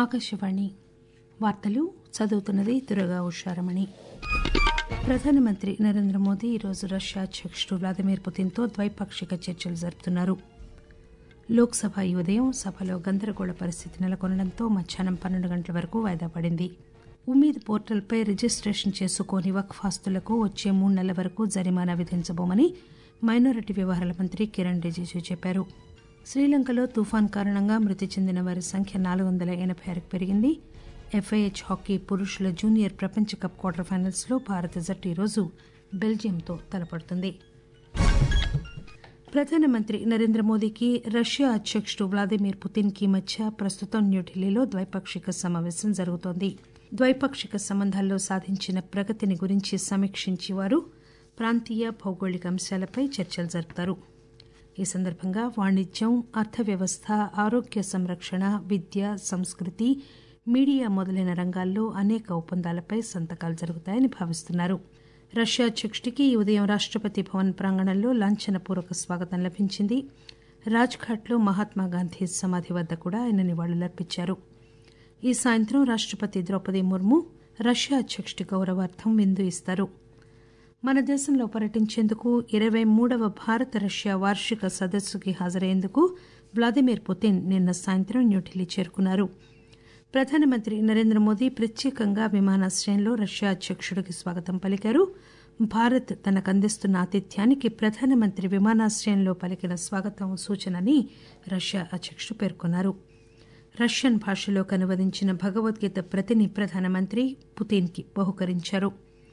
ఆకాశవాణి వార్తలు చదువుతున్నది దురగా ఉషారమణి ప్రధానమంత్రి నరేంద్ర మోదీ ఈరోజు రష్యా అధ్యకుడు వ్లాదిమిర్ పుతిన్తో ద్వైపాక్షిక చర్చలు జరుపుతున్నారు లోక్సభ ఈ ఉదయం సభలో గందరగోళ పరిస్థితి నెలకొనడంతో మధ్యాహ్నం పన్నెండు గంటల వరకు వాయిదా పడింది ఉమీద్ పోర్టల్పై రిజిస్టేషన్ చేసుకోని వక్ఫ్ ఆస్తులకు వచ్చే మూడు నెలల వరకు జరిమానా విధించబోమని మైనారిటీ వ్యవహారాల మంత్రి కిరణ్ రిజిజు చెప్పారు శ్రీలంకలో తుఫాన్ కారణంగా మృతి చెందిన వారి సంఖ్య నాలుగు వందల ఎనబై ఆరుకు పెరిగింది ఎఫ్ఐహెచ్ హాకీ పురుషుల జూనియర్ ప్రపంచ కప్ క్వార్టర్ ఫైనల్స్ లో భారత జట్టు ఈరోజు బెల్జియంతో తలపడుతుంది ప్రధానమంత్రి నరేంద్ర మోదీకి రష్యా అధ్యకుడు వ్లాదిమిర్ పుతిన్ కి మధ్య ప్రస్తుతం న్యూఢిల్లీలో ద్వైపాక్షిక సమావేశం జరుగుతోంది ద్వైపాక్షిక సంబంధాల్లో సాధించిన ప్రగతిని గురించి సమీక్షించి వారు ప్రాంతీయ భౌగోళిక అంశాలపై చర్చలు జరుపుతారు ఈ సందర్భంగా వాణిజ్యం అర్థవ్యవస్థ ఆరోగ్య సంరక్షణ విద్య సంస్కృతి మీడియా మొదలైన రంగాల్లో అనేక ఒప్పందాలపై సంతకాలు జరుగుతాయని భావిస్తున్నారు రష్యా అధ్యకుడికి ఈ ఉదయం రాష్టపతి భవన్ ప్రాంగణంలో లాంఛనపూర్వక స్వాగతం లభించింది రాజ్ఘాట్లో మహాత్మాగాంధీ సమాధి వద్ద కూడా ఆయన నివాళులర్పించారు ఈ సాయంత్రం రాష్టపతి ద్రౌపది ముర్ము రష్యా అధ్యకుడి గౌరవార్థం విందు ఇస్తారు మన దేశంలో పర్యటించేందుకు ఇరవై మూడవ భారత రష్యా వార్షిక సదస్సుకి హాజరయ్యేందుకు వ్లాదిమిర్ పుతిన్ నిన్న సాయంత్రం న్యూఢిల్లీ చేరుకున్నారు ప్రధానమంత్రి నరేంద్ర మోదీ ప్రత్యేకంగా విమానాశ్రయంలో రష్యా అధ్యకుడికి స్వాగతం పలికారు భారత్ తనకు అందిస్తున్న ఆతిథ్యానికి ప్రధానమంత్రి విమానాశ్రయంలో పలికిన స్వాగతం సూచనని రష్యా అధ్యకుడు పేర్కొన్నారు రష్యన్ భాషలోకి అనువదించిన భగవద్గీత ప్రతిని ప్రధానమంత్రి పుతిన్కి బహుకరించారు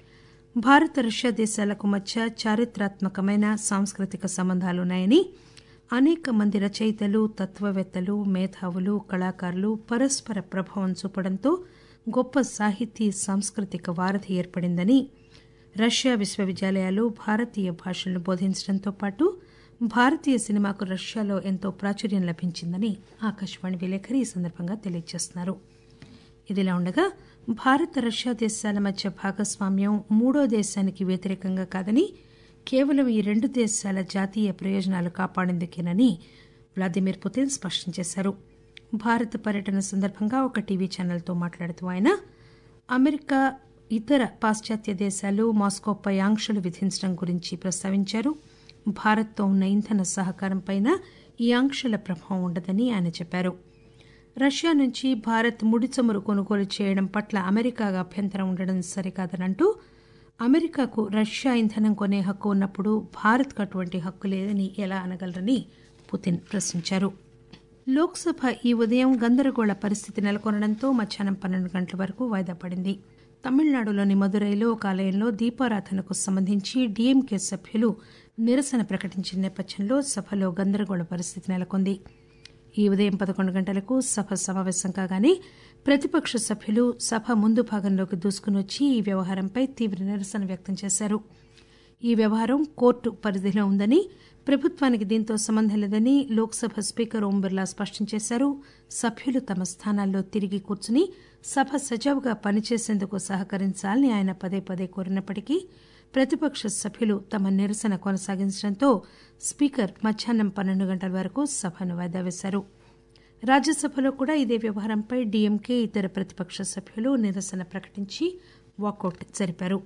భారత రష్యా దేశాలకు మధ్య చారిత్రాత్మకమైన సాంస్కృతిక సంబంధాలున్నాయని అనేక మంది రచయితలు తత్వవేత్తలు మేధావులు కళాకారులు పరస్పర ప్రభావం చూపడంతో గొప్ప సాహితీ సాంస్కృతిక వారధి ఏర్పడిందని రష్యా విశ్వవిద్యాలయాలు భారతీయ భాషలను బోధించడంతో పాటు భారతీయ సినిమాకు రష్యాలో ఎంతో ప్రాచుర్యం లభించిందని ఆకాశవాణి విలేకరి ఈ సందర్భంగా తెలియజేస్తున్నారు ఇదిలా ఉండగా భారత రష్యా దేశాల మధ్య భాగస్వామ్యం మూడో దేశానికి వ్యతిరేకంగా కాదని కేవలం ఈ రెండు దేశాల జాతీయ ప్రయోజనాలు కాపాడేందుకేనని వ్లాదిమిర్ పుతిన్ స్పష్టం చేశారు భారత పర్యటన సందర్భంగా ఒక టీవీ ఛానల్తో మాట్లాడుతూ ఆయన అమెరికా ఇతర పాశ్చాత్య దేశాలు మాస్కోపై ఆంక్షలు విధించడం గురించి ప్రస్తావించారు భారత్తో ఉన్న ఇంధన సహకారంపై ఈ ఆంక్షల ప్రభావం ఉండదని ఆయన చెప్పారు రష్యా నుంచి భారత్ ముడి చమురు కొనుగోలు చేయడం పట్ల అమెరికాగా అభ్యంతరం ఉండడం సరికాదని అంటూ అమెరికాకు రష్యా ఇంధనం కొనే హక్కు ఉన్నప్పుడు భారత్కు అటువంటి హక్కు లేదని ఎలా అనగలరని పుతిన్ ప్రశ్నించారు లోక్సభ ఈ ఉదయం గందరగోళ పరిస్థితి నెలకొనడంతో మధ్యాహ్నం పన్నెండు గంటల వరకు వాయిదా పడింది తమిళనాడులోని మదురైలో ఒక ఆలయంలో దీపారాధనకు సంబంధించి డీఎంకే సభ్యులు నిరసన ప్రకటించిన నేపథ్యంలో సభలో గందరగోళ పరిస్థితి నెలకొంది ఈ ఉదయం పదకొండు గంటలకు సభ సమావేశం కాగానే ప్రతిపక్ష సభ్యులు సభ ముందు భాగంలోకి దూసుకుని వచ్చి ఈ వ్యవహారంపై తీవ్ర నిరసన వ్యక్తం చేశారు ఈ వ్యవహారం కోర్టు పరిధిలో ఉందని ప్రభుత్వానికి దీంతో సంబంధం లేదని లోక్సభ స్పీకర్ ఓం బిర్లా స్పష్టం చేశారు సభ్యులు తమ స్థానాల్లో తిరిగి కూర్చుని సభ సజావుగా పనిచేసేందుకు సహకరించాలని ఆయన పదే పదే కోరినప్పటికీ ప్రతిపక్ష సభ్యులు తమ నిరసన కొనసాగించడంతో స్పీకర్ మధ్యాహ్నం పన్నెండు గంటల వరకు సభను వాయిదా వేశారు రాజ్యసభలో కూడా ఇదే వ్యవహారంపై డీఎంకే ఇతర ప్రతిపక్ష సభ్యులు నిరసన ప్రకటించి వాకౌట్ జరిపారు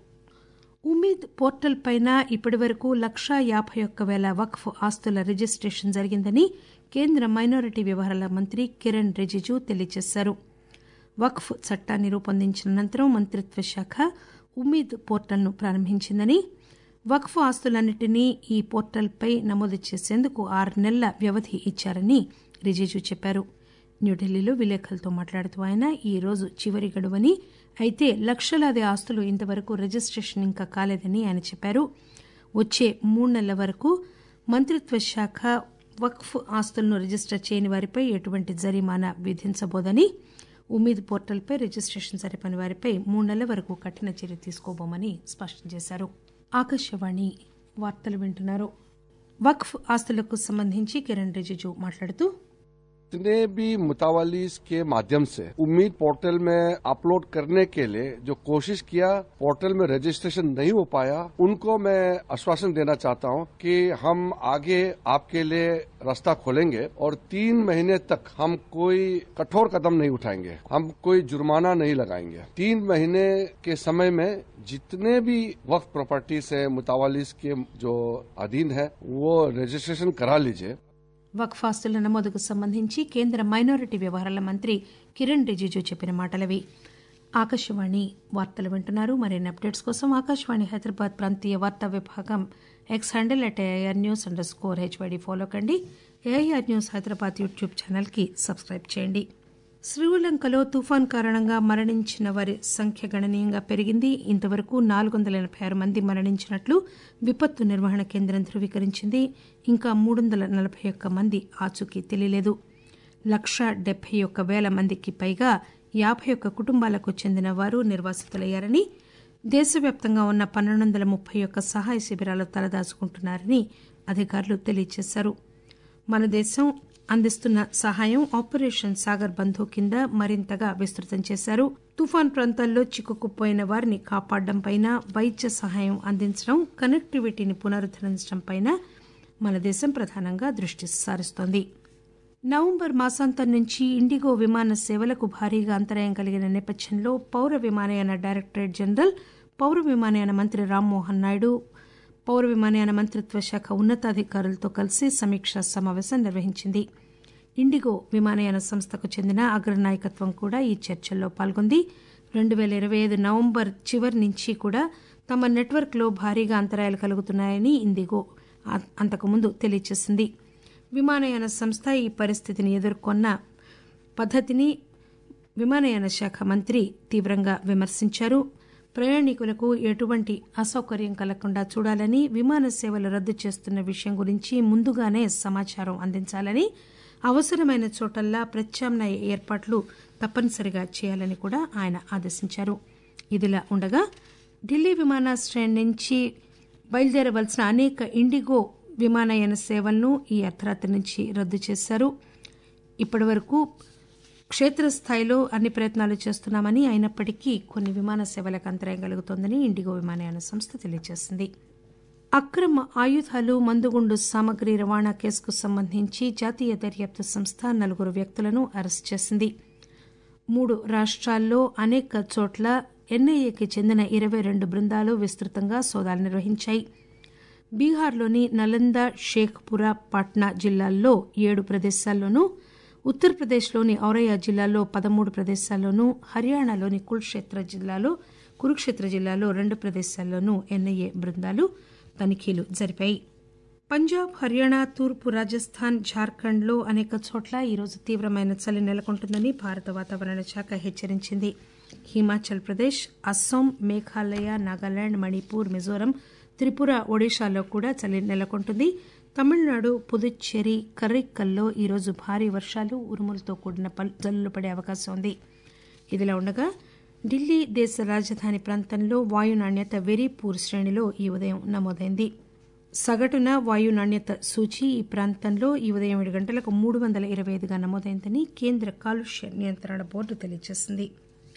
ఉమీద్ పోర్టల్ పైన ఇప్పటి వరకు లక్షా యాభై ఒక్క వేల వక్ఫ్ ఆస్తుల రిజిస్టేషన్ జరిగిందని కేంద్ర మైనారిటీ వ్యవహారాల మంత్రి కిరణ్ రిజిజు తెలియజేశారు వక్ఫ్ చట్టాన్ని రూపొందించిన అనంతరం మంత్రిత్వ శాఖ ఉమీద్ పోర్టల్ను ప్రారంభించిందని వక్ఫ్ ఆస్తులన్నింటినీ ఈ పోర్టల్పై నమోదు చేసేందుకు ఆరు నెలల వ్యవధి ఇచ్చారని రిజిజు చెప్పారు న్యూఢిల్లీలో విలేకరులతో మాట్లాడుతూ ఆయన ఈ రోజు చివరి గడువని అయితే లక్షలాది ఆస్తులు ఇంతవరకు రిజిస్టేషన్ ఇంకా కాలేదని ఆయన చెప్పారు వచ్చే మూడు నెలల వరకు మంత్రిత్వ శాఖ వక్ఫ్ ఆస్తులను రిజిస్టర్ చేయని వారిపై ఎటువంటి జరిమానా విధించబోదని ఉమీద్ పోర్టల్పై రిజిస్టేషన్ సరిపని వారిపై మూడు నెలల వరకు కఠిన చర్య తీసుకోబోమని స్పష్టం చేశారు ఆకాశవాణి వార్తలు వింటున్నారు వక్ఫ్ ఆస్తులకు సంబంధించి కిరణ్ రిజిజు మాట్లాడుతూ जितने भी मुतावलीस के माध्यम से उम्मीद पोर्टल में अपलोड करने के लिए जो कोशिश किया पोर्टल में रजिस्ट्रेशन नहीं हो पाया उनको मैं आश्वासन देना चाहता हूं कि हम आगे आपके लिए रास्ता खोलेंगे और तीन महीने तक हम कोई कठोर कदम नहीं उठाएंगे हम कोई जुर्माना नहीं लगाएंगे तीन महीने के समय में जितने भी वक्त प्रॉपर्टीज है मुतावलीस के जो अधीन है वो रजिस्ट्रेशन करा लीजिए వక్ఫాస్తుల నమోదుకు సంబంధించి కేంద్ర మైనారిటీ వ్యవహారాల మంత్రి కిరణ్ రిజిజు చెప్పిన మాటలవి ఆకాశవాణి వార్తలు వింటున్నారు మరిన్ని అప్డేట్స్ కోసం ఆకాశవాణి హైదరాబాద్ ప్రాంతీయ వార్తా విభాగం X handle at AIR news under score HYD follow కండి AIR news Hyderabad YouTube channel కి సబ్స్క్రైబ్ చేయండి శ్రీలంకలో తుఫాన్ కారణంగా మరణించిన వారి సంఖ్య గణనీయంగా పెరిగింది ఇంతవరకు నాలుగు వందల ఎనబై ఆరు మంది మరణించినట్లు విపత్తు నిర్వహణ కేంద్రం ధృవీకరించింది ఇంకా మూడు వందల నలభై ఒక్క మంది ఆచూకీ తెలియలేదు లక్ష డెబ్బై ఒక్క వేల మందికి పైగా యాభై ఒక్క కుటుంబాలకు చెందిన వారు నిర్వాసితులయ్యారని దేశవ్యాప్తంగా ఉన్న పన్నెండు వందల ముప్పై ఒక్క సహాయ శిబిరాలు తలదాచుకుంటున్నారని అధికారులు తెలియజేశారు మన దేశం అందిస్తున్న సహాయం ఆపరేషన్ సాగర్ బంధు కింద మరింతగా విస్తృతం చేశారు తుఫాన్ ప్రాంతాల్లో చిక్కుకుపోయిన వారిని కాపాడడంపై వైద్య సహాయం అందించడం కనెక్టివిటీని పునరుద్దరించడంపై మన దేశం ప్రధానంగా దృష్టి సారిస్తోంది నవంబర్ మాసాంతం నుంచి ఇండిగో విమాన సేవలకు భారీగా అంతరాయం కలిగిన నేపథ్యంలో పౌర విమానయాన డైరెక్టరేట్ జనరల్ పౌర విమానయాన మంత్రి రామ్మోహన్ నాయుడు పౌర విమానయాన మంత్రిత్వ శాఖ ఉన్నతాధికారులతో కలిసి సమీక్షా సమావేశం నిర్వహించింది ఇండిగో విమానయాన సంస్థకు చెందిన అగ్రనాయకత్వం కూడా ఈ చర్చల్లో పాల్గొంది రెండు పేల ఇరవై ఐదు నవంబర్ చివరి నుంచి కూడా తమ నెట్వర్క్లో భారీగా అంతరాయాలు కలుగుతున్నాయని ఇండిగో అంతకుముందు తెలియజేసింది విమానయాన సంస్థ ఈ పరిస్థితిని ఎదుర్కొన్న పద్దతిని విమానయాన శాఖ మంత్రి తీవ్రంగా విమర్శించారు ప్రయాణికులకు ఎటువంటి అసౌకర్యం కలగకుండా చూడాలని విమాన సేవలు రద్దు చేస్తున్న విషయం గురించి ముందుగానే సమాచారం అందించాలని అవసరమైన చోటల్లా ప్రత్యామ్నాయ ఏర్పాట్లు తప్పనిసరిగా చేయాలని కూడా ఆయన ఆదేశించారు ఇదిలా ఉండగా ఢిల్లీ విమానాశ్రయం నుంచి బయలుదేరవలసిన అనేక ఇండిగో విమానయాన సేవలను ఈ అర్ధరాత్రి నుంచి రద్దు చేశారు ఇప్పటి వరకు క్షేత్రస్థాయిలో అన్ని ప్రయత్నాలు చేస్తున్నామని అయినప్పటికీ కొన్ని విమాన సేవలకు అంతరాయం కలుగుతోందని ఇండిగో విమానయాన సంస్థ తెలియజేసింది అక్రమ ఆయుధాలు మందుగుండు సామగ్రి రవాణా కేసుకు సంబంధించి జాతీయ దర్యాప్తు సంస్థ నలుగురు వ్యక్తులను అరెస్ట్ చేసింది మూడు రాష్ట్రాల్లో అనేక చోట్ల ఎన్ఐఏకి చెందిన ఇరవై రెండు బృందాలు విస్తృతంగా సోదాలు నిర్వహించాయి బీహార్లోని నలంద షేఖ్పురా పాట్నా జిల్లాల్లో ఏడు ప్రదేశాల్లోనూ ఉత్తరప్రదేశ్లోని ఔరయ్య జిల్లాలో పదమూడు ప్రదేశాల్లోనూ హర్యానాలోని కురుక్షేత్ర జిల్లాలో కురుక్షేత్ర జిల్లాలో రెండు ప్రదేశాల్లోనూ ఎన్ఐఏ బృందాలు తనిఖీలు జరిపాయి పంజాబ్ హర్యానా తూర్పు రాజస్థాన్ జార్ఖండ్లో అనేక చోట్ల ఈరోజు తీవ్రమైన చలి నెలకొంటుందని భారత వాతావరణ శాఖ హెచ్చరించింది హిమాచల్ ప్రదేశ్ అస్సాం మేఘాలయ నాగాలాండ్ మణిపూర్ మిజోరం త్రిపుర ఒడిశాలో కూడా చలి నెలకొంటుంది తమిళనాడు పుదుచ్చేరి కర్రిక్కల్లో ఈరోజు భారీ వర్షాలు ఉరుములతో కూడిన జల్లులు పడే అవకాశం ఉంది ఇదిలా ఉండగా ఢిల్లీ దేశ రాజధాని ప్రాంతంలో వాయు నాణ్యత వెరీ పూర్ శ్రేణిలో ఈ ఉదయం నమోదైంది సగటున వాయు నాణ్యత సూచి ఈ ప్రాంతంలో ఈ ఉదయం ఏడు గంటలకు మూడు వందల ఇరవై ఐదుగా నమోదైందని కేంద్ర కాలుష్య నియంత్రణ బోర్డు తెలియజేసింది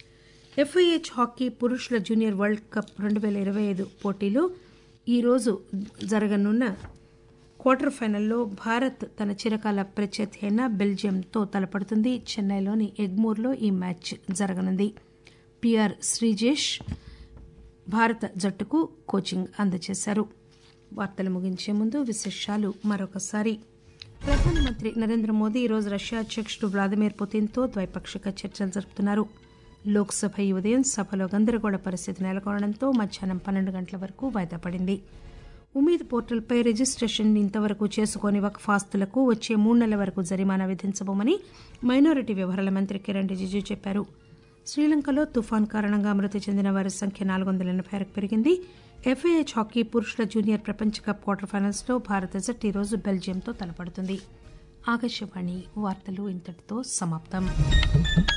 ఎఫ్ఐహెచ్ హాకీ పురుషుల జూనియర్ వరల్డ్ కప్ రెండు పేల ఇరవై ఐదు పోటీలో ఈరోజు జరగనున్న క్వార్టర్ ఫైనల్లో భారత్ తన చిరకాల ప్రత్యర్థి అయిన బెల్జియంతో తలపడుతుంది చెన్నైలోని ఎగ్మూర్లో ఈ మ్యాచ్ జరగనుంది పిఆర్ శ్రీజేష్ భారత జట్టుకు కోచింగ్ అందజేశారు వార్తలు ముగించే ముందు విశేషాలు మరొకసారి ప్రధానమంత్రి నరేంద్ర మోదీ ఈరోజు రష్యా అధ్యక్షుడు వ్లాదిమిర్ పుతిన్తో ద్వైపాక్షిక చర్చలు జరుపుతున్నారు లోక్సభ ఈ ఉదయం సభలో గందరగోళ పరిస్థితి నెలకొనడంతో మధ్యాహ్నం పన్నెండు గంటల వరకు వాయిదా పడింది ఉమీద్ పోర్టల్పై రిజిస్ట్రేషన్ ఇంతవరకు చేసుకోని వక్ఫ్ ఆస్తులకు వచ్చే మూడు నెలల వరకు జరిమానా విధించబోమని మైనారిటీ వ్యవహారాల మంత్రి కిరణ్ రిజిజు చెప్పారు శ్రీలంకలో తుఫాన్ కారణంగా మృతి చెందిన వారి సంఖ్య నాలుగు వందల ఎనభై ఆరుకు పెరిగింది ఎఫ్ఐహెచ్ హాకీ పురుషుల జూనియర్ ప్రపంచ కప్ క్వార్టర్ ఫైనల్స్ లో భారత జట్టు ఈరోజు బెల్జియంతో తలపడుతుంది ఆకాశవాణి వార్తలు ఇంతటితో సమాప్తం